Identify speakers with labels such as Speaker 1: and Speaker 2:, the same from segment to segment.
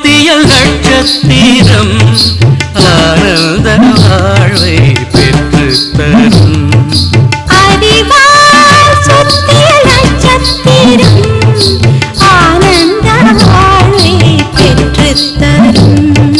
Speaker 1: சுத்தியல் நட்சத்திரம் ஆனந்த வாழ்வை பெற்று தரும்
Speaker 2: அறிவால் சுத்திய நட்சத்திரம் ஆனந்த வாழ்வை பெற்றுத் தரும்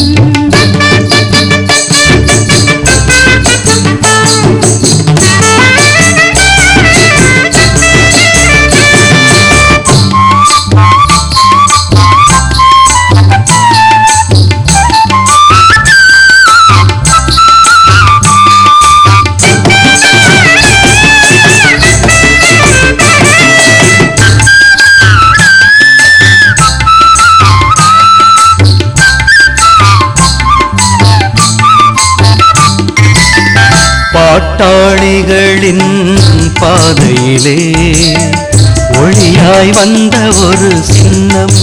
Speaker 1: பாட்டாளிகளின் பாதையிலே ஒளியாய் வந்த ஒரு சின்னம்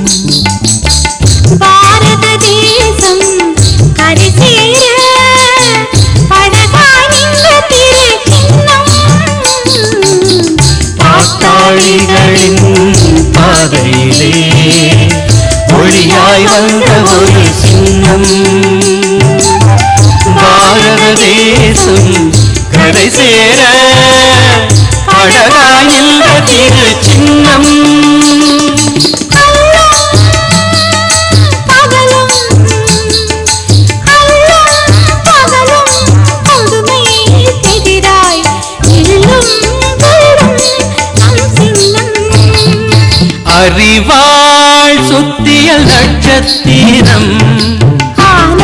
Speaker 2: பாரத தேசம் கரை சேர படகாய் நின்ற திருச்சின்னம்
Speaker 1: பாட்டாளிகளின் பாதையிலே ஒளியாய் வந்த ஒரு சின்னம் பாரத தேசம் கரை சேர அழகாய் நின்ற திரு சின்னம்
Speaker 2: பகலும் அல்லும் பகலும் கொடுமைக்கெதிராய் நில்லும் வெல்லும் நம் சின்னம்
Speaker 1: அறிவாள் சுத்தியல் நட்சத்திரம்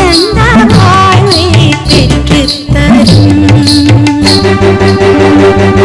Speaker 2: ஆனந்த வாழ்வை பெற்றுத் தரும்